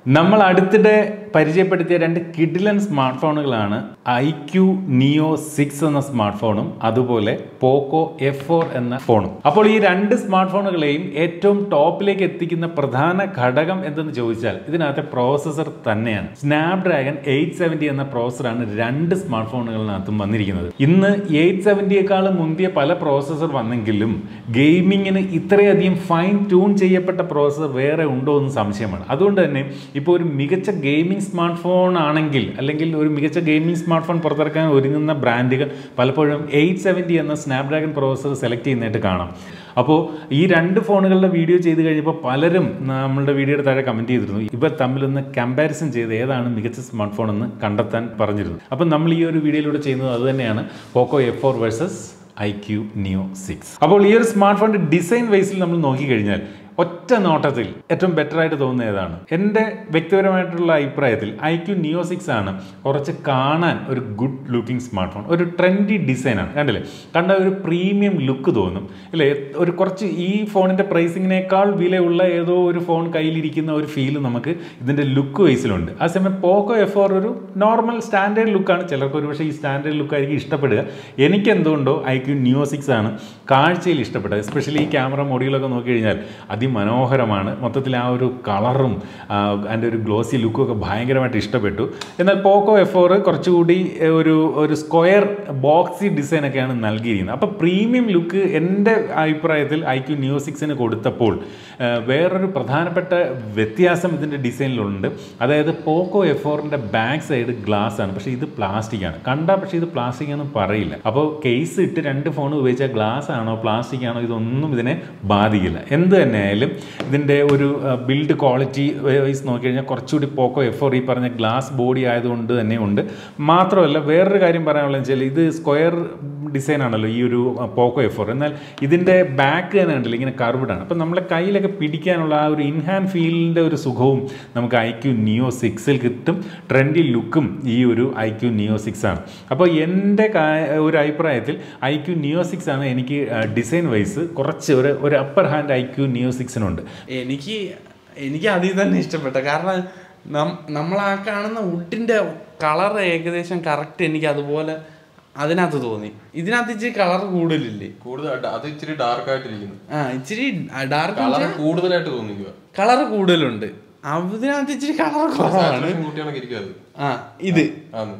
നമ്മൾ അടുത്തിടെ പരിചയപ്പെടുത്തിയ രണ്ട് കിഡിലൻ സ്മാർട്ട് ഫോണുകളാണ് ഐ ക്യു നിയോ സിക്സ് എന്ന സ്മാർട്ട് ഫോണും അതുപോലെ പോക്കോ എഫ് ഫോർ എന്ന ഫോണും അപ്പോൾ ഈ രണ്ട് സ്മാർട്ട് ഫോണുകളെയും ഏറ്റവും ടോപ്പിലേക്ക് എത്തിക്കുന്ന പ്രധാന ഘടകം എന്തെന്ന് ചോദിച്ചാൽ ഇതിനകത്തെ പ്രോസസ്സർ തന്നെയാണ് സ്നാപ്ഡ്രാഗൺ എയ്റ്റ് സെവൻറ്റി എന്ന പ്രോസസ്സറാണ് രണ്ട് സ്മാർട്ട് ഫോണുകളിനകത്തും വന്നിരിക്കുന്നത് ഇന്ന് എയ്റ്റ് സെവൻറ്റിയേക്കാളും മുന്തിയ പല പ്രോസസ്സർ വന്നെങ്കിലും ഗെയിമിങ്ങിന് ഇത്രയധികം ഫൈൻ ട്യൂൺ ചെയ്യപ്പെട്ട പ്രോസസ്സർ വേറെ ഉണ്ടോ എന്ന് സംശയമാണ് അതുകൊണ്ട് തന്നെ ഇപ്പോൾ ഒരു മികച്ച ഗെയിമിംഗ് സ്മാർട്ട് ഫോൺ ആണെങ്കിൽ അല്ലെങ്കിൽ ഒരു മികച്ച ഗെയിമിംഗ് സ്മാർട്ട് ഫോൺ പുറത്തിറക്കാൻ ഒരുങ്ങുന്ന ബ്രാൻഡുകൾ പലപ്പോഴും എയ്റ്റ് സെവൻറ്റി എന്ന സ്നാപ്ഡ്രാഗൺ പ്രോസസ്സർ സെലക്ട് ചെയ്യുന്നതായിട്ട് കാണാം അപ്പോൾ ഈ രണ്ട് ഫോണുകളുടെ വീഡിയോ ചെയ്ത് കഴിഞ്ഞപ്പോൾ പലരും നമ്മളുടെ വീഡിയോയുടെ താഴെ കമൻറ്റ് ചെയ്തിരുന്നു ഇവർ തമ്മിലൊന്ന് കമ്പാരിസൺ ചെയ്ത് ഏതാണ് മികച്ച സ്മാർട്ട് ഫോൺ എന്ന് കണ്ടെത്താൻ പറഞ്ഞിരുന്നു അപ്പം നമ്മൾ ഈ ഒരു വീഡിയോയിലൂടെ ചെയ്യുന്നത് അതുതന്നെയാണ് Poco F four versus iQOO Neo six അപ്പോൾ ഈ ഒരു സ്മാർട്ട് ഫോണിൻ്റെ ഡിസൈൻ വൈസിൽ നമ്മൾ നോക്കിക്കഴിഞ്ഞാൽ ഒറ്റ നോട്ടത്തിൽ ഏറ്റവും ബെറ്റർ ആയിട്ട് തോന്നുന്ന ഏതാണ് എൻ്റെ വ്യക്തിപരമായിട്ടുള്ള അഭിപ്രായത്തിൽ ഐ ക്യു നിയോ സിക്സ് ആണ് കുറച്ച് കാണാൻ ഒരു ഗുഡ് ലുക്കിംഗ് സ്മാർട്ട് ഫോൺ ഒരു ട്രെൻഡി ഡിസൈനാണ് കണ്ടില്ലേ കണ്ട ഒരു പ്രീമിയം ലുക്ക് തോന്നും അല്ലേ ഒരു കുറച്ച് ഈ ഫോണിൻ്റെ പ്രൈസിങ്ങിനേക്കാൾ വിലയുള്ള ഏതോ ഒരു ഫോൺ കയ്യിലിരിക്കുന്ന ഒരു ഫീൽ നമുക്ക് ഇതിൻ്റെ ലുക്ക് വൈസിലുണ്ട് ആ സമയം പോക്കോ എഫ് ഫോർ ഒരു നോർമൽ സ്റ്റാൻഡേർഡ് ലുക്കാണ് ചിലർക്ക് ഒരു പക്ഷേ ഈ സ്റ്റാൻഡേർഡ് ലുക്കായിരിക്കും ഇഷ്ടപ്പെടുക എനിക്ക് എന്തുകൊണ്ടോ ഐ ക്യു നിയോ സിക്സ് ആണ് കാഴ്ചയിൽ ഇഷ്ടപ്പെട്ടത് എസ്പെഷ്യലി ഈ ക്യാമറ മോഡികളൊക്കെ നോക്കി കഴിഞ്ഞാൽ അതിമനോഹരമാണ് മൊത്തത്തിൽ ആ ഒരു കളറും അതിൻ്റെ ഒരു ഗ്ലോസി ലുക്കും ഒക്കെ ഭയങ്കരമായിട്ട് ഇഷ്ടപ്പെട്ടു എന്നാൽ പോക്കോ എഫ് ഫോർ കുറച്ചുകൂടി ഒരു ഒരു സ്ക്വയർ ബോക്സി ഡിസൈനൊക്കെയാണ് നൽകിയിരിക്കുന്നത് അപ്പോൾ പ്രീമിയം ലുക്ക് എൻ്റെ അഭിപ്രായത്തിൽ ഐ ക്യു ന്യൂ സിക്സിന് കൊടുത്തപ്പോൾ വേറൊരു പ്രധാനപ്പെട്ട വ്യത്യാസം ഇതിൻ്റെ ഡിസൈനിലുണ്ട് അതായത് പോക്കോ എഫ് ഫോറിൻ്റെ ബാക്ക് സൈഡ് ഗ്ലാസ് ആണ് പക്ഷേ ഇത് പ്ലാസ്റ്റിക് ആണ് കണ്ടാൽ പക്ഷേ ഇത് പ്ലാസ്റ്റിക് ഒന്നും പറയില്ല അപ്പോൾ കേസ് ഇട്ട് രണ്ട് ഫോൺ ഉപയോഗിച്ചാൽ ഗ്ലാസ് ആണോ പ്ലാസ്റ്റിക് ആണോ ഇതൊന്നും ഇതിനെ ബാധിക്കില്ല എന്ത് തന്നെ ആയാലും ഇതിൻ്റെ ഒരു ബിൽഡ് ക്വാളിറ്റി വൈസ് നോക്കിക്കഴിഞ്ഞാൽ കുറച്ചുകൂടി പോക്കോ എഫ് ഫോർ ഈ പറഞ്ഞ ഗ്ലാസ് ബോഡി ആയതുകൊണ്ട് തന്നെ ഉണ്ട് മാത്രമല്ല വേറൊരു കാര്യം പറയാനുള്ളത് വെച്ചാൽ ഇത് സ്ക്വയർ ഡിസൈൻ ആണല്ലോ ഈ ഒരു പോക്കോ എഫ് ഫോർ എന്നാൽ ഇതിൻ്റെ ബാക്ക് തന്നെ ഉണ്ടല്ലോ ഇങ്ങനെ കർവ്ഡ് ആണ് അപ്പം നമ്മളെ കയ്യിലൊക്കെ പിടിക്കാനുള്ള ആ ഒരു ഇൻഹാൻഡ് ഫീലിൻ്റെ ഒരു സുഖവും നമുക്ക് ഐ ക്യു നിയോ സിക്സിൽ കിട്ടും ട്രെൻഡി ലുക്കും ഈ ഒരു ഐ ക്യു നിയോ സിക്സ് ആണ് അപ്പോൾ എൻ്റെ ഒരു അഭിപ്രായത്തിൽ ഐ ക്യു നിയോ സിക്സ് ആണ് എനിക്ക് ഡിസൈൻ വൈസ് കുറച്ച് ഒരു ഒരു upper hand iQOO Neo സിക്സിനുണ്ട് എനിക്ക് എനിക്ക് അതിൽ തന്നെ ഇഷ്ടപ്പെട്ട കാരണം നമ്മൾ ആ കാണുന്ന വുഡിന്റെ കളർ ഏകദേശം കറക്റ്റ് എനിക്ക് അതുപോലെ അതിനകത്ത് തോന്നി ഇതിനകത്ത് ഇച്ചിരി കളർ കൂടുതലില്ലേ കൂടുതൽ അത് ഇച്ചിരി ഡാർക്ക് ആയിട്ടിരിക്കുന്നു ആ ഇച്ചിരി ഡാർക്ക് കളർ കൂടുതലായിട്ട് തോന്നിക്കുക കളർ കൂടുതലുണ്ട് അതിനകത്ത് ഇച്ചിരി കളർ കുറവാണ് കൂട്ടിയാണ് ഇരിക്കുക അത് ആ ഇത് ആന്ന്.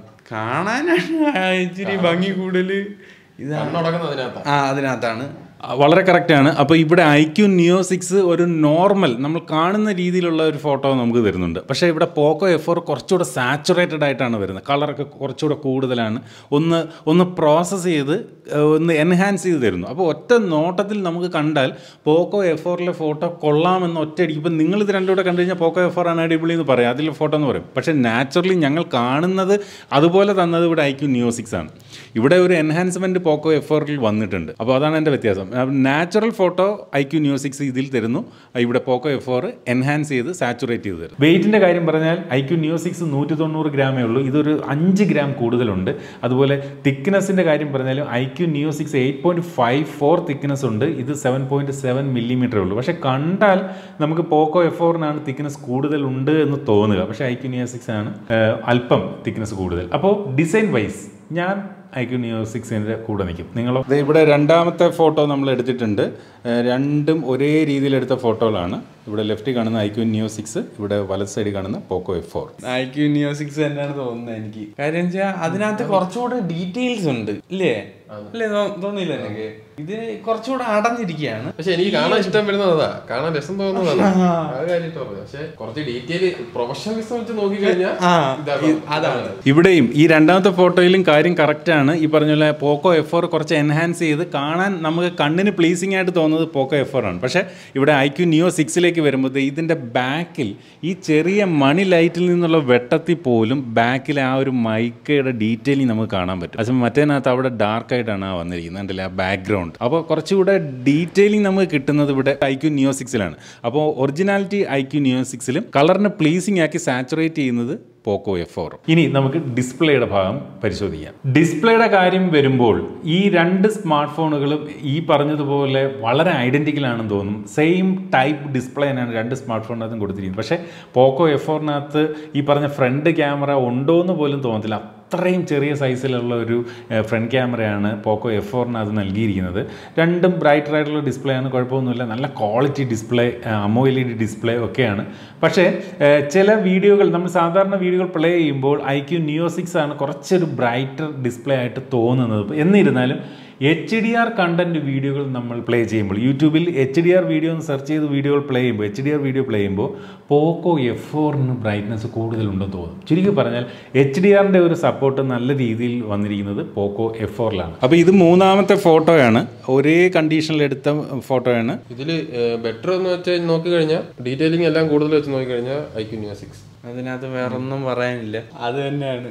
കാണാനാണ് ഇച്ചിരി ഭംഗി കൂടുതൽ ഇത് കണ്ണടക്കുന്നത് അതിനകത്താ ആ അതിനകത്താണ് വളരെ കറക്റ്റാണ് അപ്പോൾ ഇവിടെ ഐ ക്യു നിയോ സിക്സ് ഒരു നോർമൽ നമ്മൾ കാണുന്ന രീതിയിലുള്ള ഒരു ഫോട്ടോ നമുക്ക് തരുന്നുണ്ട് പക്ഷേ ഇവിടെ പോക്കോ എഫ് ഫോർ കുറച്ചുകൂടെ സാച്ചുറേറ്റഡ് ആയിട്ടാണ് വരുന്നത് കളറൊക്കെ കുറച്ചുകൂടെ കൂടുതലാണ് ഒന്ന് ഒന്ന് പ്രോസസ്സ് ചെയ്ത് ഒന്ന് എൻഹാൻസ് ചെയ്ത് തരുന്നു അപ്പോൾ ഒറ്റ നോട്ടത്തിൽ നമുക്ക് കണ്ടാൽ പോക്കോ എഫ് ഫോറിലെ ഫോട്ടോ കൊള്ളാമെന്ന് ഒറ്റയടിക്ക് ഇപ്പം നിങ്ങൾ ഇത് രണ്ടുകൂടെ കണ്ടു കഴിഞ്ഞാൽ പോക്കോ എഫ് ഫോർ ആണ് അടിപൊളി എന്ന് പറയും അതിലെ ഫോട്ടോ എന്ന് പറയും പക്ഷേ നാച്ചുറലി ഞങ്ങൾ കാണുന്നത് അതുപോലെ തന്നത് ഇവിടെ ഐ ക്യു നിയോ സിക്സ് ആണ് ഇവിടെ ഒരു എൻഹാൻസ്മെൻറ്റ് പോക്കോ എഫ് ഫോറിൽ വന്നിട്ടുണ്ട് അപ്പോൾ അതാണ് എൻ്റെ വ്യത്യാസം natural photo iQOO new six ഇതിൽ തരുന്നു ഇവിടെ പോക്കോ എഫ് ഫോർ എൻഹാൻസ് ചെയ്ത് സാച്ചുറേറ്റ് ചെയ്ത് തരും വെയിറ്റിൻ്റെ കാര്യം പറഞ്ഞാൽ ഐ ക്യു ന്യൂ സിക്സ് നൂറ്റി തൊണ്ണൂറ് ഗ്രാമേ ഉള്ളൂ ഇതൊരു അഞ്ച് ഗ്രാം കൂടുതലുണ്ട് അതുപോലെ തിക്നെസ്സിൻ്റെ കാര്യം പറഞ്ഞാലും iQOO new six eight point five four thickness ഉണ്ട് ഇത് സെവൻ പോയിൻറ്റ് സെവൻ മില്ലിമീറ്ററേ ഉള്ളൂ പക്ഷേ കണ്ടാൽ നമുക്ക് പോക്കോ എഫ് ഫോറിനാണ് തിക്നെസ് കൂടുതലുണ്ട് എന്ന് തോന്നുക പക്ഷേ ഐ ക്യു ന്യൂ സിക്സ് ആണ് ഏഹ്, അല്പം തിക്നെസ് കൂടുതൽ അപ്പോൾ ഡിസൈൻ വൈസ് ഞാൻ ഐ ക്യു നിയോ സിക്സിൻ്റെ കൂടെ നിൽക്കും നിങ്ങളോ ദേ ഇവിടെ രണ്ടാമത്തെ ഫോട്ടോ നമ്മൾ എടുത്തിട്ടുണ്ട് ഏഹ് രണ്ടും ഒരേ രീതിയിലെടുത്ത ഫോട്ടോകളാണ് ഇവിടെ ലെഫ്റ്റ് കാണുന്ന ഐ ക്യു നിയോ സിക്സ് ഇവിടെ വലത് സൈഡിൽ കാണുന്ന Poco F four iQOO Neo six തന്നെയാണ് തോന്നുന്നത് എനിക്ക് കാര്യം വെച്ചാൽ അതിനകത്ത് കുറച്ചുകൂടെ ഡീറ്റെയിൽസ് ഉണ്ട് ഇല്ലേ അല്ലേ തോ- തോന്നിയില്ല എനിക്ക് ഇത് കുറച്ചുകൂടെ അടഞ്ഞിരിക്കുകയാണ് പക്ഷെ എനിക്ക് കാണാൻ ഇഷ്ടം വരുന്നത് അതാ കാണാൻ രസം തോന്നുന്നതാണ് അത് കാര്യമായിട്ട് പറഞ്ഞു പക്ഷെ കുറച്ച് ഡീറ്റെയിൽ പ്രൊഫഷണലിസം വെച്ച് നോക്കി കഴിഞ്ഞാൽ ആ ഇത് അതാണ് ഇവിടെയും ഈ രണ്ടാമത്തെ ഫോട്ടോയിലും കാര്യം കറക്റ്റാണ് ഈ പറഞ്ഞ പോലെ പോക്കോ എഫ് ഫോർ കുറച്ച് എൻഹാൻസ് ചെയ്ത് കാണാൻ നമുക്ക് കണ്ണിന് പ്ലീസിംഗ് ആയിട്ട് തോന്നുന്നത് പോക്കോ എഫ് ഫോർ ആണ് പക്ഷേ ഇവിടെ ഐ ക്യു നിയോ സിക്സിലേക്ക് വരുമ്പോൾ ഇതിൻ്റെ ബാക്കിൽ ഈ ചെറിയ മണി ലൈറ്റിൽ നിന്നുള്ള വെട്ടത്തിൽ പോലും ബാക്കിലെ ആ ഒരു മൈക്കയുടെ ഡീറ്റെയിലിംഗ് നമുക്ക് കാണാൻ പറ്റും പക്ഷേ മറ്റേനകത്ത് അവിടെ ഡാർക്ക് ആയിട്ടാണ് ആ വന്നിരിക്കുന്നത് കണ്ടില്ലേ ആ ബാക്ക്ഗ്രൗണ്ട് ഉണ്ട് അപ്പോൾ കുറച്ചുകൂടെ ഡീറ്റെയിലിംഗ് നമുക്ക് കിട്ടുന്നത് ഇവിടെ ഐ ക്യു നിയോ സിക്സിലാണ് അപ്പോൾ ഒറിജിനാലിറ്റി ഐ ക്യു നിയോ സിക്സിലും കളറിനെ പ്ലീസിംഗ് ആക്കി സാച്ചുറേറ്റ് ചെയ്യുന്നത് പോക്കോ എഫ് ഫോർ ഇനി നമുക്ക് ഡിസ്പ്ലേയുടെ ഭാഗം പരിശോധിക്കാം ഡിസ്പ്ലേയുടെ കാര്യം വരുമ്പോൾ ഈ രണ്ട് സ്മാർട്ട് ഫോണുകളും ഈ പറഞ്ഞതുപോലെ വളരെ ഐഡൻറ്റിക്കൽ ആണെന്ന് തോന്നും സെയിം ടൈപ്പ് ഡിസ്പ്ലേ തന്നെയാണ് രണ്ട് സ്മാർട്ട് ഫോണിനകത്തും കൊടുത്തിരിക്കുന്നത് പക്ഷേ പോക്കോ എഫ് ഫോറിനകത്ത് ഈ പറഞ്ഞ ഫ്രണ്ട് ക്യാമറ ഉണ്ടോ എന്ന് പോലും തോന്നത്തില്ല അത്രയും ചെറിയ സൈസിലുള്ള ഒരു ഫ്രണ്ട് ക്യാമറയാണ് പോക്കോ എഫ് ഫോറിനകത്ത് നൽകിയിരിക്കുന്നത് രണ്ടും ബ്രൈറ്റർ ആയിട്ടുള്ള ഡിസ്പ്ലേ ആണ് കുഴപ്പമൊന്നുമില്ല നല്ല quality display AMOLED display ഒക്കെയാണ് പക്ഷേ ഏഹ്, ചില വീഡിയോകൾ നമ്മൾ സാധാരണ വീഡിയോകൾ പ്ലേ ചെയ്യുമ്പോൾ ഐ ക്യു നിയോ സിക്സ് ആണ് കുറച്ചൊരു ബ്രൈറ്റർ ഡിസ്പ്ലേ ആയിട്ട് തോന്നുന്നത് എന്നിരുന്നാലും എച്ച് ഡി ആർ കണ്ടന്റ് വീഡിയോകൾ നമ്മൾ പ്ലേ ചെയ്യുമ്പോൾ യൂട്യൂബിൽ എച്ച് ഡി ആർ വീഡിയോ എന്ന് സെർച്ച് ചെയ്ത് വീഡിയോകൾ പ്ലേ ചെയ്യുമ്പോൾ H D R video play ചെയ്യുമ്പോൾ പോക്കോ എഫ് ഫോറിന് ബ്രൈറ്റ്നസ് കൂടുതലുണ്ടെന്ന് തോന്നും ചുരുക്കി പറഞ്ഞാൽ എച്ച് ഡി ആറിൻ്റെ ഒരു സപ്പോർട്ട് നല്ല രീതിയിൽ വന്നിരിക്കുന്നത് പോക്കോ എഫ് ഫോറിലാണ് അപ്പോൾ ഇത് മൂന്നാമത്തെ ഫോട്ടോയാണ് ഒരേ കണ്ടീഷനിൽ എടുത്ത ഫോട്ടോയാണ് ഇതില് ബെറ്റർ എന്ന് വെച്ചാൽ നോക്കി കഴിഞ്ഞാൽ ഡീറ്റെയിലിംഗ് എല്ലാം കൂടുതൽ വെച്ച് നോക്കി കഴിഞ്ഞാൽ ഐ ക്യു ന്യൂ സിക്സ് അതിനകത്ത് വേറൊന്നും പറയാനില്ല അത് തന്നെയാണ്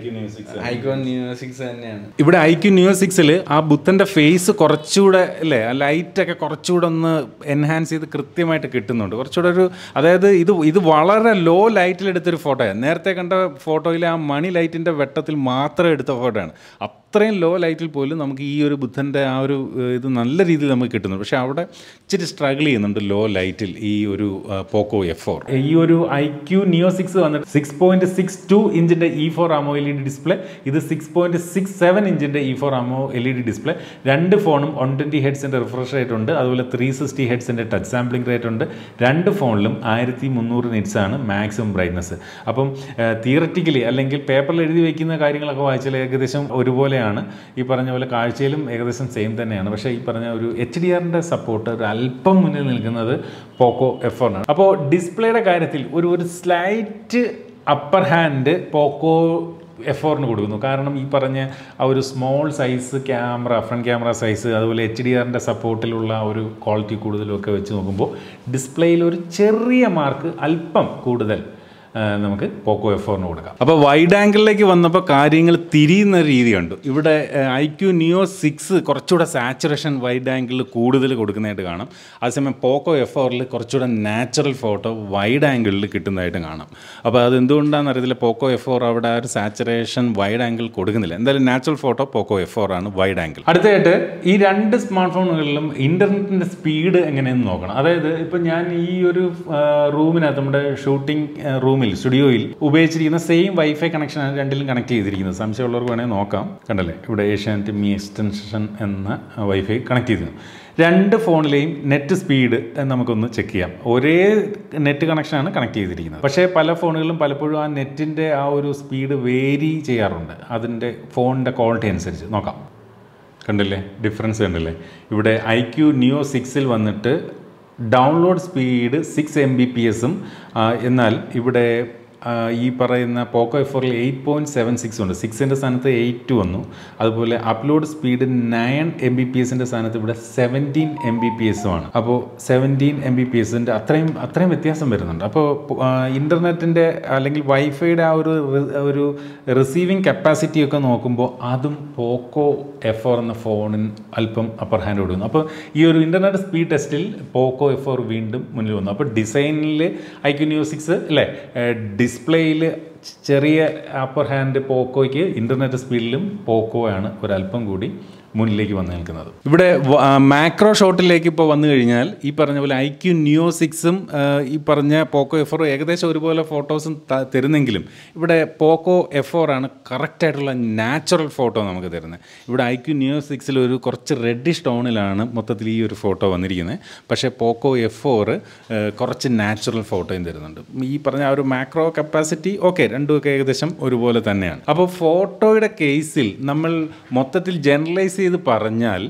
ഐക്കോൺ മ്യൂസിക്സ് തന്നെയാണ് ഇവിടെ ഐ ക്യു ന്യൂ സിക്സിൽ ആ ബുദ്ധൻ്റെ ഫേസ് കുറച്ചുകൂടെ അല്ലേ ആ ലൈറ്റൊക്കെ കുറച്ചുകൂടെ ഒന്ന് എൻഹാൻസ് ചെയ്ത് കൃത്യമായിട്ട് കിട്ടുന്നുണ്ട് കുറച്ചുകൂടെ ഒരു അതായത് ഇത് ഇത് വളരെ ലോ ലൈറ്റിൽ എടുത്തൊരു ഫോട്ടോയാണ് നേരത്തെ കണ്ട ഫോട്ടോയിൽ ആ മണി ലൈറ്റിൻ്റെ വെട്ടത്തിൽ മാത്രം എടുത്ത ഫോട്ടോയാണ് അത്രയും ലോ ലൈറ്റിൽ പോലും നമുക്ക് ഈ ഒരു ബുദ്ധൻ്റെ ആ ഒരു ഏഹ്, ഇത് നല്ല രീതിയിൽ നമുക്ക് കിട്ടുന്നുണ്ട് പക്ഷേ അവിടെ ഇച്ചിരി സ്ട്രഗിൾ ചെയ്യുന്നുണ്ട് ലോ ലൈറ്റിൽ ഈ ഒരു പോക്കോ എഫ് ഫോർ ഈ ഒരു ഐ ക്യു നിയോ സിക്സ് വന്നിട്ട് സിക്സ് പോയിന്റ് സിക്സ് ടു ഇഞ്ചിൻ്റെ E four AMOLED display ഇത് സിക്സ് പോയിന്റ് സിക്സ് സെവൻ ഇഞ്ചിൻ്റെ E four AMOLED display രണ്ട് ഫോണും വൺ ട്വൻറ്റി ഹെഡ്സിൻ്റെ റിഫ്രഷ് റേറ്റ് ഉണ്ട് അതുപോലെ ത്രീ സിക്സ്റ്റി ഹെഡ്സിൻ്റെ ടച്ച് സാമ്പിളിംഗ് റേറ്റ് ഉണ്ട് രണ്ട് ഫോണിലും ആയിരത്തി മുന്നൂറ് നിറ്റ്സ് ആണ് മാക്സിമം ബ്രൈറ്റ്നസ് അപ്പം തിയററ്റിക്കലി അല്ലെങ്കിൽ പേപ്പറിൽ എഴുതി വയ്ക്കുന്ന കാര്യങ്ങളൊക്കെ വായിച്ചാൽ ഏകദേശം ഒരുപോലെയാണ് ഈ പറഞ്ഞ പോലെ കാഴ്ചയിലും ഏകദേശം സെയിം തന്നെയാണ് പക്ഷേ ഈ പറഞ്ഞ ഒരു എച്ച് ഡി ആറിൻ്റെ സപ്പോർട്ട് ഒരു അല്പം മുന്നിൽ നിൽക്കുന്നത് പോക്കോ എഫ് ഫോറിനാണ് അപ്പോൾ ഡിസ്പ്ലേയുടെ കാര്യത്തിൽ ഒരു ഒരു slight upper hand Poco F ഫോറിന് കൊടുക്കുന്നു കാരണം ഈ പറഞ്ഞ ആ ഒരു small size camera front camera size അതുപോലെ എച്ച് ഡി ആറിൻ്റെ സപ്പോർട്ടിലുള്ള ആ ഒരു ക്വാളിറ്റി കൂടുതലൊക്കെ വെച്ച് നോക്കുമ്പോൾ ഡിസ്പ്ലേയിൽ ഒരു ചെറിയ മാർക്ക് അല്പം കൂടുതൽ ആ, നമുക്ക് പോക്കോ എഫ് ഫോറിന് കൊടുക്കാം അപ്പോൾ വൈഡ് ആംഗിളിലേക്ക് വന്നപ്പോൾ കാര്യങ്ങൾ തിരിയുന്ന ഒരു രീതിയുണ്ട് ഇവിടെ ഐ ക്യു നിയോ സിക്സ് കുറച്ചുകൂടെ സാച്ചുറേഷൻ വൈഡ് ആംഗിളിൽ കൂടുതൽ കൊടുക്കുന്നതായിട്ട് കാണാം അതേസമയം പോക്കോ എഫ് ഫോറിൽ കുറച്ചുകൂടെ നാച്ചുറൽ ഫോട്ടോ വൈഡ് ആംഗിളിൽ കിട്ടുന്നതായിട്ട് കാണാം അപ്പോൾ അത് എന്തുകൊണ്ടാണെന്ന് അറിയത്തില്ല പോക്കോ എഫ് ഫോർ അവിടെ ആ ഒരു സാച്ചുറേഷൻ വൈഡ് ആംഗിൾ കൊടുക്കുന്നില്ല എന്തായാലും natural photo Poco F four ആണ് വൈഡ് ആംഗിൾ അടുത്തായിട്ട് ഈ രണ്ട് സ്മാർട്ട് ഫോണുകളിലും ഇൻ്റർനെറ്റിൻ്റെ സ്പീഡ് എങ്ങനെയെന്ന് നോക്കണം അതായത് ഇപ്പം ഞാൻ ഈ ഒരു റൂമിനകത്ത് നമ്മുടെ ഷൂട്ടിംഗ് റൂമിൽ സ്റ്റുഡിയോയിൽ ഉപയോഗിച്ചിരിക്കുന്ന സെയിം വൈഫൈ കണക്ഷനാണ് രണ്ടിലും കണക്ട് ചെയ്തിരിക്കുന്നത് സംശയമുള്ളവർക്ക് വേണമെങ്കിൽ നോക്കാം കണ്ടല്ലേ ഇവിടെ ഏഷ്യാനെറ്റ് മി എക്സ്റ്റൻഷൻ എന്ന വൈഫൈ കണക്ട് ചെയ്തിരുന്നു രണ്ട് ഫോണിലെയും നെറ്റ് സ്പീഡ് നമുക്കൊന്ന് ചെക്ക് ചെയ്യാം ഒരേ നെറ്റ് കണക്ഷനാണ് കണക്ട് ചെയ്തിരിക്കുന്നത് പക്ഷേ പല ഫോണുകളിലും പലപ്പോഴും ആ നെറ്റിൻ്റെ ആ ഒരു സ്പീഡ് വേരി ചെയ്യാറുണ്ട് അതിൻ്റെ ഫോണിൻ്റെ ക്വാളിറ്റി അനുസരിച്ച് നോക്കാം കണ്ടില്ലേ ഡിഫറൻസ് കണ്ടില്ലേ ഇവിടെ ഐ ക്യു നിയോ സിക്സിൽ വന്നിട്ട് download speed six M B P എസും എന്നാൽ ഇവിടെ ആ, ഈ പറയുന്ന പോക്കോ എഫ് ഫോറിൽ എയ്റ്റ് പോയിൻറ്റ് സെവൻ സിക്സ് ഉണ്ട് സിക്സിൻ്റെ സ്ഥാനത്ത് എയ്റ്റ് ടു വന്നു അതുപോലെ upload speed nine M B P എസിൻ്റെ സ്ഥാനത്ത് ഇവിടെ സെവൻറ്റീൻ എം ബി പി എസുമാണ് അപ്പോൾ സെവൻറ്റീൻ എം ബി പി എസിൻ്റെ അത്രയും അത്രയും വ്യത്യാസം വരുന്നുണ്ട് അപ്പോൾ ഇൻ്റർനെറ്റിൻ്റെ അല്ലെങ്കിൽ വൈഫൈയുടെ ആ ഒരു റി- ഒരു റിസീവിങ് കപ്പാസിറ്റി ഒക്കെ നോക്കുമ്പോൾ അതും പോക്കോ എഫ് ഫോർ എന്ന ഫോണിന് അല്പം അപ്പർ ഹാൻഡ് കൊടുക്കുന്നു അപ്പോൾ ഈ ഒരു ഇൻ്റർനെറ്റ് സ്പീഡ് ടെസ്റ്റിൽ പോക്കോ എഫ് ഫോർ വീണ്ടും മുന്നിൽ വന്നു അപ്പോൾ ഡിസൈനിൽ ഐക്യു ന്യൂ സിക്സ് അല്ലേ ഡിസ്പ്ലേയിൽ ചെറിയ അപ്പർ ഹാൻഡ് പോക്കോയ്ക്ക് ഇൻ്റർനെറ്റ് സ്പീഡിലും പോക്കോ ആണ് ഒരല്പം കൂടി മുന്നിലേക്ക് വന്ന് നിൽക്കുന്നത് ഇവിടെ മാക്രോ ഷോട്ടിലേക്ക് ഇപ്പോൾ വന്നു കഴിഞ്ഞാൽ ഈ പറഞ്ഞ പോലെ ഐ ക്യു ന്യൂ സിക്സും ഈ പറഞ്ഞ പോക്കോ എഫ് ഫോറും ഏകദേശം ഒരുപോലെ ഫോട്ടോസും ത- തരുന്നെങ്കിലും ഇവിടെ പോക്കോ എഫ് ഫോർ ആണ് കറക്റ്റായിട്ടുള്ള നാച്ചുറൽ ഫോട്ടോ നമുക്ക് തരുന്നത് ഇവിടെ ഐ ക്യു ന്യൂ സിക്സിൽ ഒരു കുറച്ച് റെഡിഷ് ടോണിലാണ് മൊത്തത്തിൽ ഈ ഒരു ഫോട്ടോ വന്നിരിക്കുന്നത് പക്ഷേ പോക്കോ എഫ് ഫോർ കുറച്ച് നാച്ചുറൽ ഫോട്ടോയും തരുന്നുണ്ട് ഈ പറഞ്ഞ ആ ഒരു മാക്രോ കപ്പാസിറ്റി ഓക്കെ രണ്ടുമൊക്കെ ഏകദേശം ഒരുപോലെ തന്നെയാണ് അപ്പോൾ ഫോട്ടോയുടെ കേസിൽ നമ്മൾ മൊത്തത്തിൽ ജനറലൈസ് ചെയ്ത് പറഞ്ഞാൽ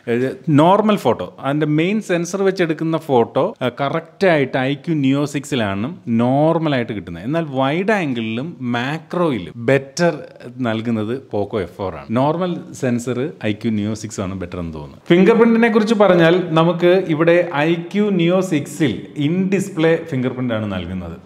നോർമൽ ഫോട്ടോ അതിൻ്റെ മെയിൻ സെൻസർ വെച്ചെടുക്കുന്ന ഫോട്ടോ കറക്റ്റായിട്ട് ഐ ക്യു നിയോ സിക്സിലാണ് നോർമലായിട്ട് കിട്ടുന്നത് എന്നാൽ വൈഡ് ആംഗിളിലും മാക്രോയിലും ബെറ്റർ നൽകുന്നത് പോക്കോ എഫ് ഫോർ ആണ് normal sensor iQOO Neo six ആണ് ബെറ്റർ എന്ന് തോന്നുന്നു ഫിംഗർ പ്രിന്റിനെ കുറിച്ച് പറഞ്ഞാൽ നമുക്ക് ഇവിടെ ഐ ക്യു നിയോ സിക്സിൽ ഇൻ ഡിസ്പ്ലേ ഫിംഗർ പ്രിന്റ് ആണ് നൽകുന്നത്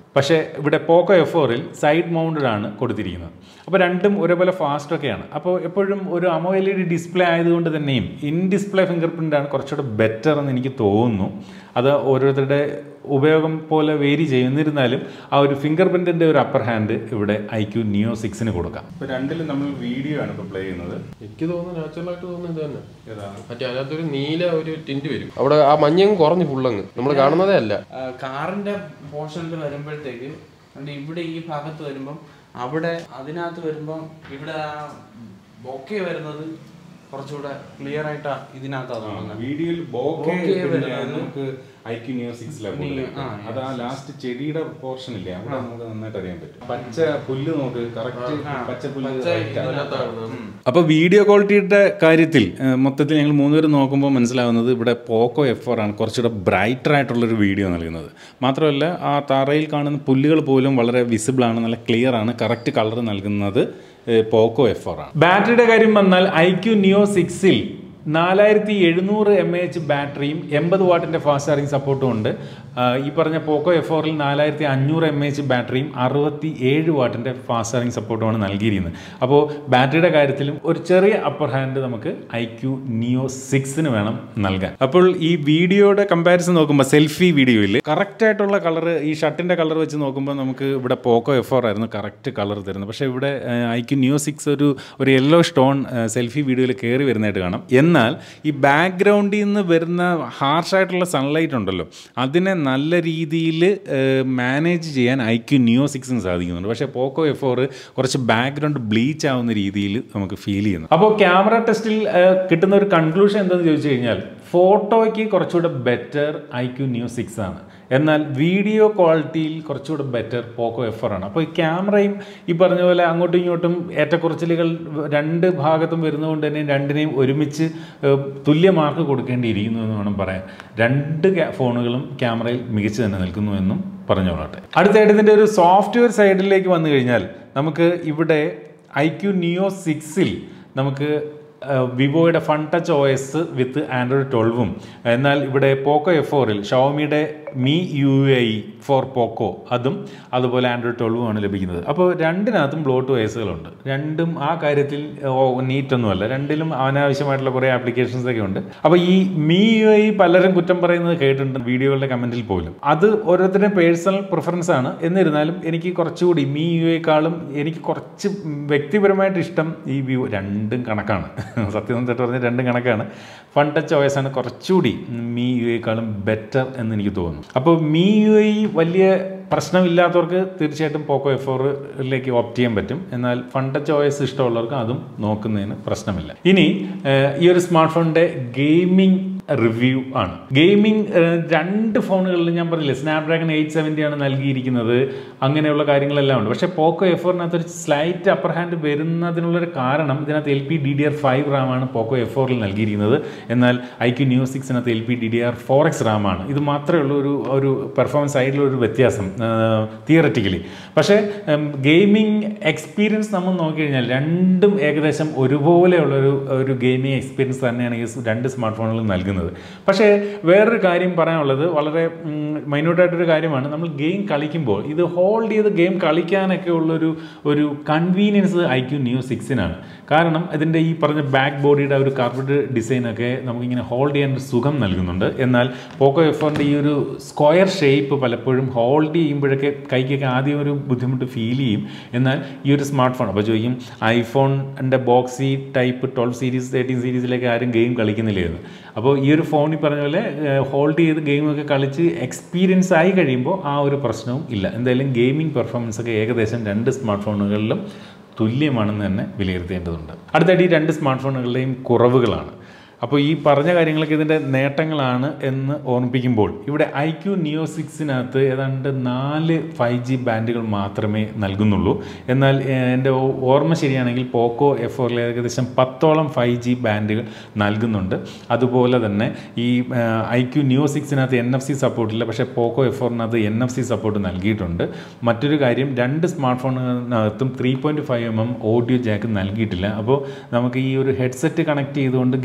പക്ഷേ ഇവിടെ പോക്കോ എഫ് ഫോറിൽ സൈഡ് മൗണ്ടഡ് ആണ് കൊടുത്തിരിക്കുന്നത് അപ്പോൾ രണ്ടും ഒരേപോലെ ഫാസ്റ്റ് ഒക്കെയാണ് അപ്പോൾ എപ്പോഴും ഒരു AMOLED display ആയതുകൊണ്ട് തന്നെയും ഇൻ ഡിസ്പ്ലേ ഫിംഗർ പ്രിൻ്റ് ആണ് കുറച്ചുകൂടെ ബെറ്റർ എന്ന് എനിക്ക് തോന്നുന്നു അത് ഓരോരുത്തരുടെ ഉപയോഗം പോലെ വേരി ചെയ്യും എന്നിരുന്നാലും ആ ഒരു ഫിംഗർ പ്രിൻറ്റിൻ്റെ ഒരു അപ്പർ ഹാൻഡ് ഇവിടെ ഐ ക്യു നിയോ സിക്സിന് കൊടുക്കാം ഇപ്പോൾ രണ്ടിലും നമ്മൾ വീഡിയോ ആണ് ഇപ്പോൾ പ്ലേ ചെയ്യുന്നത് എനിക്ക് തോന്നുന്നു നാച്ചുറൽ ആയിട്ട് തോന്നുന്നത് ഇത് തന്നെ മറ്റേ അതിനകത്തൊരു നീല ഒരു ടിന്റ് വരും അവിടെ ആ മഞ്ഞങ്ങ് കുറഞ്ഞു ഫുള്ളങ്ങ് നമ്മൾ കാണുന്നതേ അല്ല ആ, കാറിന്റെ പോർഷനിൽ വരുമ്പോഴത്തേക്ക് അതുകൊണ്ട് ഇവിടെ ഈ ഭാഗത്ത് വരുമ്പം അവിടെ അതിനകത്ത് വരുമ്പം ഇവിടെ ആ ബൊക്കെ വരുന്നത് കുറച്ചുകൂടെ ക്ലിയർ ആയിട്ടാ ഇതിനകത്താണ് തോന്നുന്നത് വീഡിയോയിൽ ബോക്കെ വരുന്നത് നമുക്ക് ഐ ക്യു നിയോ സിക്സിലാണ് ആ, അത് ആ ലാസ്റ്റ് ചെടിയുടെ പോർഷൻ ഇല്ലേ അവിടെ നമുക്ക് നന്നായിട്ട് അറിയാൻ പറ്റും പച്ച പുല്ല് നോക്ക് കറക്റ്റ് പച്ച പുല്ല് correct ആണ്. അപ്പോൾ വീഡിയോ ക്വാളിറ്റിയുടെ കാര്യത്തിൽ ഏഹ്, മൊത്തത്തിൽ ഞങ്ങൾ മൂന്നുപേരും നോക്കുമ്പോൾ മനസ്സിലാവുന്നത് ഇവിടെ പോക്കോ എഫ് ഫോർ ആണ് കുറച്ചുകൂടെ ബ്രൈറ്റർ ആയിട്ടുള്ളൊരു വീഡിയോ നൽകുന്നത് മാത്രമല്ല ആ തറയിൽ കാണുന്ന പുല്ലുകൾ പോലും വളരെ വിസിബിൾ ആണ് നല്ല ക്ലിയർ ആണ് കറക്റ്റ് കളർ നൽകുന്നത് ഏഹ്, പോക്കോ എഫ് ഫോർ ആണ് ബാറ്ററിയുടെ കാര്യം വന്നാൽ ഐ ക്യു നിയോ സിക്സിൽ നാലായിരത്തി എഴുന്നൂറ് എം എച്ച് ബാറ്ററിയും എൺപത് വാട്ടിൻ്റെ ഫാസ്റ്റ് ചാർജിങ് സപ്പോർട്ടും ഉണ്ട് ആ, ഈ പറഞ്ഞ പോക്കോ എഫ് ഫോറിൽ നാലായിരത്തി അഞ്ഞൂറ് എം എച്ച് ബാറ്ററിയും അറുപത്തി ഏഴ് വാട്ടിൻ്റെ ഫാസ്റ്റ് ചാർജിങ് സപ്പോർട്ടുമാണ് നൽകിയിരിക്കുന്നത് അപ്പോൾ ബാറ്ററിയുടെ കാര്യത്തിലും ഒരു ചെറിയ അപ്പർ ഹാൻഡ് നമുക്ക് ഐ ക്യു നിയോ സിക്സിന് വേണം നൽകാൻ അപ്പോൾ ഈ വീഡിയോയുടെ കമ്പാരിസൺ നോക്കുമ്പോൾ സെൽഫി വീഡിയോയിൽ കറക്റ്റ് ആയിട്ടുള്ള കളർ ഈ ഷർട്ടിൻ്റെ കളർ വെച്ച് നോക്കുമ്പോൾ നമുക്ക് ഇവിടെ പോക്കോ എഫ് ഫോർ ആയിരുന്നു കറക്റ്റ് കളർ തരുന്നത് പക്ഷേ ഇവിടെ ഐ ക്യു നിയോ സിക്സ് ഒരു ഒരു യെല്ലോ സ്റ്റോൺ സെൽഫി വീഡിയോയിൽ കയറി വരുന്നതായിട്ട് കാണാം എന്നാൽ ഈ ബാക്ക്ഗ്രൗണ്ടിൽ നിന്ന് വരുന്ന ഹാർഷായിട്ടുള്ള സൺലൈറ്റ് ഉണ്ടല്ലോ അതിനെ നല്ല രീതിയിൽ മാനേജ് ചെയ്യാൻ ഐ ക്യു നിയോ സിക്സിന് സാധിക്കുന്നുണ്ട് പക്ഷേ പോക്കോ എഫ് ഫോർ കുറച്ച് ബാക്ക്ഗ്രൗണ്ട് ബ്ലീച്ച് ആവുന്ന രീതിയിൽ നമുക്ക് ഫീൽ ചെയ്യുന്നു അപ്പോൾ ക്യാമറ ടെസ്റ്റിൽ കിട്ടുന്ന ഒരു കൺക്ലൂഷൻ എന്താണെന്ന് ചോദിച്ചു കഴിഞ്ഞാൽ ഫോട്ടോയ്ക്ക് കുറച്ചുകൂടെ better iQOO Neo six ആണ് എന്നാൽ വീഡിയോ ക്വാളിറ്റിയിൽ കുറച്ചുകൂടെ ബെറ്റർ പോക്കോ എഫ് ആണ് അപ്പോൾ ഈ ക്യാമറയും ഈ പറഞ്ഞ പോലെ അങ്ങോട്ടും ഇങ്ങോട്ടും ഏറ്റക്കുറച്ചിലുകൾ രണ്ട് ഭാഗത്തും വരുന്നതുകൊണ്ട് തന്നെ രണ്ടിനെയും ഒരുമിച്ച് ഏഹ്, തുല്യ മാർക്ക് കൊടുക്കേണ്ടിയിരിക്കുന്നു എന്ന് വേണം പറയാൻ രണ്ട് ക്യാ- ഫോണുകളും ക്യാമറയിൽ മികച്ചു തന്നെ നിൽക്കുന്നു എന്നും പറഞ്ഞോളട്ടെ അടുത്തായിട്ട് ഇതിൻ്റെ ഒരു സോഫ്റ്റ്വെയർ സൈഡിലേക്ക് വന്നു കഴിഞ്ഞാൽ നമുക്ക് ഇവിടെ ഐ ക്യു നിയോ സിക്സിൽ നമുക്ക് വിവോയുടെ Fun Touch O S with Android ട്വൽവും എന്നാൽ ഇവിടെ പോക്കോ എഫ് ഫോറിൽ ഷോമിയുടെ MIUI four Poco അതും അതുപോലെ ആൻഡ്രോയിഡ് ട്വൽവും ആണ് ലഭിക്കുന്നത് അപ്പോൾ രണ്ടിനകത്തും ബ്ലോട്ട് വയസ്സുകളുണ്ട് രണ്ടും ആ കാര്യത്തിൽ നീറ്റൊന്നുമല്ല രണ്ടിലും അനാവശ്യമായിട്ടുള്ള കുറേ ആപ്ലിക്കേഷൻസ് ഒക്കെ ഉണ്ട് അപ്പോൾ ഈ മി യു ഐ പലരും കുറ്റം പറയുന്നത് കേട്ടിട്ടുണ്ട് വീഡിയോകളുടെ കമൻറ്റിൽ പോലും അത് ഓരോരുത്തരുടെയും പേഴ്സണൽ പ്രിഫറൻസ് ആണ് എന്നിരുന്നാലും എനിക്ക് കുറച്ചുകൂടി മി യു ഐക്കാളും എനിക്ക് കുറച്ച് വ്യക്തിപരമായിട്ട് ഇഷ്ടം ഈ വ്യൂ രണ്ടും കണക്കാണ് സത്യം തെറ്റ് പറഞ്ഞാൽ രണ്ടും കണക്കാണ് ഫൺ ടച്ച് OS ആണ് കുറച്ചുകൂടി മീ യു ഐക്കാളും ബെറ്റർ എന്ന് എനിക്ക് തോന്നുന്നു അപ്പോൾ മീ യു ഐ വലിയ പ്രശ്നമില്ലാത്തവർക്ക് തീർച്ചയായിട്ടും പോക്കോ എഫ് ഫോറിലേക്ക് ഓപ്റ്റ് ചെയ്യാൻ പറ്റും എന്നാൽ ഫൺ ടച്ച് OS ഇഷ്ടമുള്ളവർക്ക് അതും നോക്കുന്നതിന് പ്രശ്നമില്ല ഇനി ഏഹ്, ഈ ഒരു സ്മാർട്ട് ഫോണിൻ്റെ ഗെയിമിംഗ് റിവ്യൂ ആണ് ഗെയിമിംഗ് രണ്ട് ഫോണുകളിലും ഞാൻ പറഞ്ഞില്ലേ സ്നാപ്ഡ്രാഗൺ എയ്റ്റ് സെവൻറ്റി ആണ് നൽകിയിരിക്കുന്നത് അങ്ങനെയുള്ള കാര്യങ്ങളെല്ലാം ഉണ്ട് പക്ഷേ പോക്കോ എഫ് ഫോറിനകത്ത് ഒരു സ്ലൈറ്റ് അപ്പർ ഹാൻഡ് വരുന്നതിനുള്ളൊരു കാരണം ഇതിനകത്ത് L P D D R five റാമാണ് പോക്കോ എഫ് ഫോറിൽ നൽകിയിരിക്കുന്നത് എന്നാൽ ഐ ക്യു ന്യൂ സിക്സിനകത്ത് L P D D R four X റാമാണ് ഇത് മാത്രമേ ഉള്ളൂ ഒരു ഒരു പെർഫോമൻസ് സൈഡിലുള്ള ഒരു വ്യത്യാസം തിയററ്റിക്കലി പക്ഷേ ഗെയിമിംഗ് എക്സ്പീരിയൻസ് നമ്മൾ നോക്കിക്കഴിഞ്ഞാൽ രണ്ടും ഏകദേശം ഒരുപോലെയുള്ള ഒരു ഒരു ഗെയിമിംഗ് എക്സ്പീരിയൻസ് തന്നെയാണ് ഈ രണ്ട് സ്മാർട്ട് ഫോണുകളും നൽകുന്നത് പക്ഷേ വേറൊരു കാര്യം പറയാനുള്ളത് വളരെ മൈന്യൂട്ടായിട്ടൊരു കാര്യമാണ് നമ്മൾ ഗെയിം കളിക്കുമ്പോൾ ഇത് ഹോൾഡ് ചെയ്ത് ഗെയിം കളിക്കാനൊക്കെ ഉള്ളൊരു ഒരു കൺവീനിയൻസ് ഐ ക്യു ന്യൂ സിക്സിനാണ് കാരണം ഇതിൻ്റെ ഈ പറഞ്ഞ ബാക്ക് ബോഡിയുടെ ഒരു കർവ്ഡ് ഡിസൈനൊക്കെ നമുക്കിങ്ങനെ ഹോൾഡ് ചെയ്യാൻ ഒരു സുഖം നൽകുന്നുണ്ട് എന്നാൽ പോക്കോ എഫറിൻ്റെ ഈ ഒരു സ്ക്വയർ ഷേപ്പ് പലപ്പോഴും ഹോൾഡ് ചെയ്യുമ്പോഴൊക്കെ കൈക്കൊക്കെ ആദ്യം ഒരു ബുദ്ധിമുട്ട് ഫീൽ ചെയ്യും എന്നാൽ ഈ ഒരു സ്മാർട്ട് ഫോൺ അപ്പോൾ ചോദിക്കും ഐഫോണിൻ്റെ boxy type twelve series thirteen സീരീസിലേക്ക് ആരും ഗെയിം കളിക്കുന്നില്ലായിരുന്നു അപ്പോൾ ഈ ഒരു ഫോൺ ഈ പറഞ്ഞ പോലെ ഹോൾഡ് ചെയ്ത് ഗെയിമൊക്കെ കളിച്ച് എക്സ്പീരിയൻസ് ആയി കഴിയുമ്പോൾ ആ ഒരു പ്രശ്നവും ഇല്ല എന്തായാലും ഗെയിമിംഗ് പെർഫോമൻസ് ഒക്കെ ഏകദേശം രണ്ട് സ്മാർട്ട് ഫോണുകളിലും തുല്യമാണെന്ന് തന്നെ വിലയിരുത്തേണ്ടതുണ്ട് അടുത്തായിട്ട് ഈ രണ്ട് സ്മാർട്ട് ഫോണുകളുടെയും കുറവുകളാണ് അപ്പോൾ ഈ പറഞ്ഞ കാര്യങ്ങളൊക്കെ ഇതിൻ്റെ നേട്ടങ്ങളാണ് എന്ന് ഓർമ്മിപ്പിക്കുമ്പോൾ ഇവിടെ ഐ ക്യു നിയോ സിക്സിനകത്ത് ഏതാണ്ട് നാല് ഫൈവ് ജി ബാൻഡുകൾ മാത്രമേ നൽകുന്നുള്ളൂ എന്നാൽ ഏഹ്, എൻ്റെ ഓ- ഓർമ്മ ശരിയാണെങ്കിൽ പോക്കോ എഫ് ഫോറിൽ ഏകദേശം പത്തോളം ഫൈവ് ജി ബാൻഡുകൾ നൽകുന്നുണ്ട് അതുപോലെ തന്നെ ഈ ഐ ക്യു നിയോ സിക്സിനകത്ത് എൻ എഫ് സി സപ്പോർട്ടില്ല പക്ഷേ പോക്കോ എഫ് ഫോറിനകത്ത് എൻ എഫ് സി സപ്പോർട്ട് നൽകിയിട്ടുണ്ട് മറ്റൊരു കാര്യം രണ്ട് സ്മാർട്ട് ഫോണിനകത്തും three point five M M audio jack നൽകിയിട്ടില്ല അപ്പോൾ നമുക്ക് ഈ ഒരു ഹെഡ്സെറ്റ് കണക്ട് ചെയ്തുകൊണ്ട് ഗെയിം കളിക്കാൻ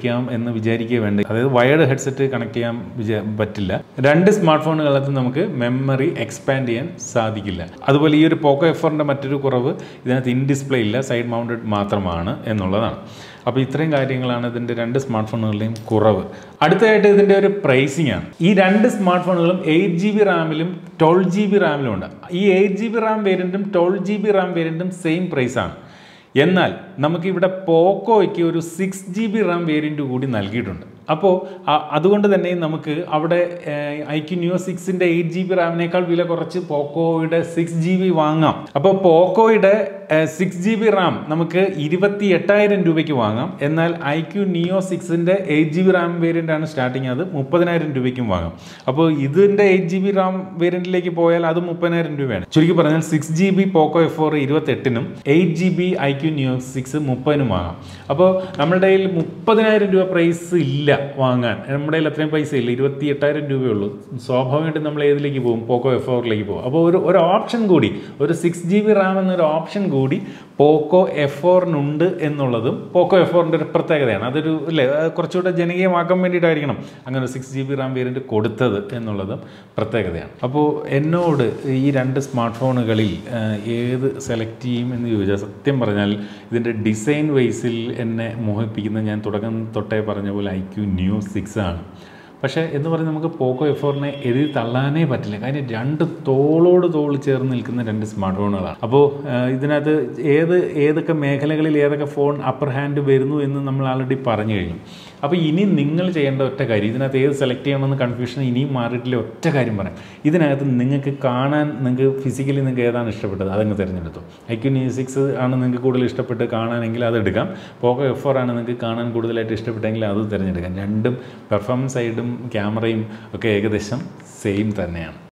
ഉപയോഗിക്കാം എന്ന് വിചാരിക്കുക വേണ്ട അതായത് വയർഡ് ഹെഡ്സെറ്റ് കണക്ട് ചെയ്യാൻ വിചാ പറ്റില്ല രണ്ട് സ്മാർട്ട് ഫോണുകളകത്ത് നമുക്ക് മെമ്മറി എക്സ്പാൻഡ് ചെയ്യാൻ സാധിക്കില്ല അതുപോലെ ഈ ഒരു പോക്കോ എഫറിൻ്റെ മറ്റൊരു കുറവ് ഇതിനകത്ത് ഇൻ ഡിസ്പ്ലേ ഇല്ല സൈഡ് മൗണ്ടഡ് മാത്രമാണ് എന്നുള്ളതാണ് അപ്പോൾ ഇത്രയും കാര്യങ്ങളാണ് ഇതിൻ്റെ രണ്ട് സ്മാർട്ട് ഫോണുകളുടെയും കുറവ് അടുത്തതായിട്ട് ഇതിൻ്റെ ഒരു പ്രൈസിംഗ് ആണ് ഈ രണ്ട് സ്മാർട്ട് ഫോണുകളും എയ്റ്റ് ജി ബി റാമിലും ട്വൽവ് ജി ബി റാമിലും ഉണ്ട് ഈ എയ്റ്റ് ജി ബി റാം വേരിയൻറ്റും ട്വൽവ് ജി ബി റാം വേരിയൻറ്റും സെയിം പ്രൈസാണ് എന്നാൽ നമുക്കിവിടെ പോക്കോയ്ക്ക് ഒരു six G B RAM variant കൂടി നൽകിയിട്ടുണ്ട് അപ്പോൾ അ- അതുകൊണ്ട് തന്നെ നമുക്ക് അവിടെ ഐ ക്യു ന്യൂ സിക്സിൻ്റെ എയ്റ്റ് ജി ബി റാമിനേക്കാൾ വില കുറച്ച് പോക്കോയുടെ സിക്സ് ജി ബി വാങ്ങാം അപ്പോൾ പോക്കോയുടെ സിക്സ് ജി ബി റാം നമുക്ക് ഇരുപത്തി എട്ടായിരം രൂപയ്ക്ക് വാങ്ങാം എന്നാൽ ഐ ക്യു നിയോ സിക്സിൻ്റെ eight G B RAM variant ആണ് സ്റ്റാർട്ടിങ് അത് മുപ്പതിനായിരം രൂപയ്ക്കും വാങ്ങാം അപ്പോൾ ഇതിൻ്റെ എയ്റ്റ് ജി ബി റാം വേരിയൻറ്റിലേക്ക് പോയാൽ അത് മുപ്പതിനായിരം രൂപയാണ് ചുരുക്കി പറഞ്ഞാൽ six G B Poco F four ഇരുപത്തെട്ടിനും eight G B iQOO Neo six മുപ്പതിനും വാങ്ങാം അപ്പോൾ നമ്മുടെ കയ്യിൽ മുപ്പതിനായിരം രൂപ പ്രൈസ് ഇല്ല വാങ്ങാൻ നമ്മുടെ കയ്യിൽ അത്രയും പൈസ ഇല്ല ഇരുപത്തി എട്ടായിരം രൂപയുള്ളൂ സ്വാഭാവികമായിട്ടും നമ്മൾ ഏതിലേക്ക് പോകും പോക്കോ എഫ് ഫോറിലേക്ക് പോകും അപ്പോൾ ഒരു ഒരു ഓപ്ഷൻ കൂടി ഒരു സിക്സ് ജി ബി റാം എന്നൊരു ഓപ്ഷൻ കൂടി പോക്കോ എഫ് ഫോറിനുണ്ട് എന്നുള്ളതും പോക്കോ എഫ് ഫോറിൻ്റെ ഒരു പ്രത്യേകതയാണ് അതൊരു അല്ലേ അത് കുറച്ചുകൂടെ ജനകീയമാക്കാൻ വേണ്ടിയിട്ടായിരിക്കണം അങ്ങനെ six G B RAM variant കൊടുത്തത് എന്നുള്ളതും പ്രത്യേകതയാണ് അപ്പോൾ എന്നോട് ഈ രണ്ട് സ്മാർട്ട് ഫോണുകളിൽ ആ, ഏത് സെലക്ട് ചെയ്യും എന്ന് ചോദിച്ചാൽ സത്യം പറഞ്ഞാൽ ഇതിൻ്റെ ഡിസൈൻ വൈസിൽ എന്നെ മോഹിപ്പിക്കുന്നത് ഞാൻ തുടക്കം തൊട്ടേ പറഞ്ഞ പോലെ ഐ ക്യു ന്യൂ സിക്സ് ആണ് പക്ഷേ എന്ന് പറഞ്ഞ് നമുക്ക് പോക്കോ എഫ് ഫോറിനെ എഴുതി തള്ളാനേ പറ്റില്ല കാര്യം രണ്ട് തോളോട് തോൾ ചേർന്ന് നിൽക്കുന്ന രണ്ട് സ്മാർട്ട് ഫോണുകളാണ് അപ്പോൾ ഇതിനകത്ത് ഏത് ഏതൊക്കെ മേഖലകളിൽ ഏതൊക്കെ ഫോൺ അപ്പർ ഹാൻഡ് വരുന്നു എന്ന് നമ്മൾ ആൾറെഡി പറഞ്ഞു കഴിഞ്ഞു അപ്പോൾ ഇനി നിങ്ങൾ ചെയ്യേണ്ട ഒറ്റ കാര്യം ഇതിനകത്ത് ഏത് സെലക്ട് ചെയ്യണമെന്ന് കൺഫ്യൂഷൻ ഇനിയും മാറിയിട്ടില്ല ഒറ്റ കാര്യം പറയാം ഇതിനകത്ത് നിങ്ങൾക്ക് കാണാൻ നിങ്ങൾക്ക് ഫിസിക്കലി നിങ്ങൾക്ക് ഏതാണ് ഇഷ്ടപ്പെട്ടത് അതങ്ങ് തിരഞ്ഞെടുത്തു ഐ ക്യു ന്യൂ സിക്സ് ആണ് നിങ്ങൾക്ക് കൂടുതൽ ഇഷ്ടപ്പെട്ട് കാണാനെങ്കിൽ അത് എടുക്കാം പോക്കോ എഫ് ഫോർ ആണ് നിങ്ങൾക്ക് കാണാൻ കൂടുതലായിട്ട് ഇഷ്ടപ്പെട്ടെങ്കിൽ അത് തിരഞ്ഞെടുക്കാം രണ്ടും പെർഫോമൻസ് സൈഡും ക്യാമറയും ഒക്കെ ഏകദേശം സെയിം തന്നെയാണ്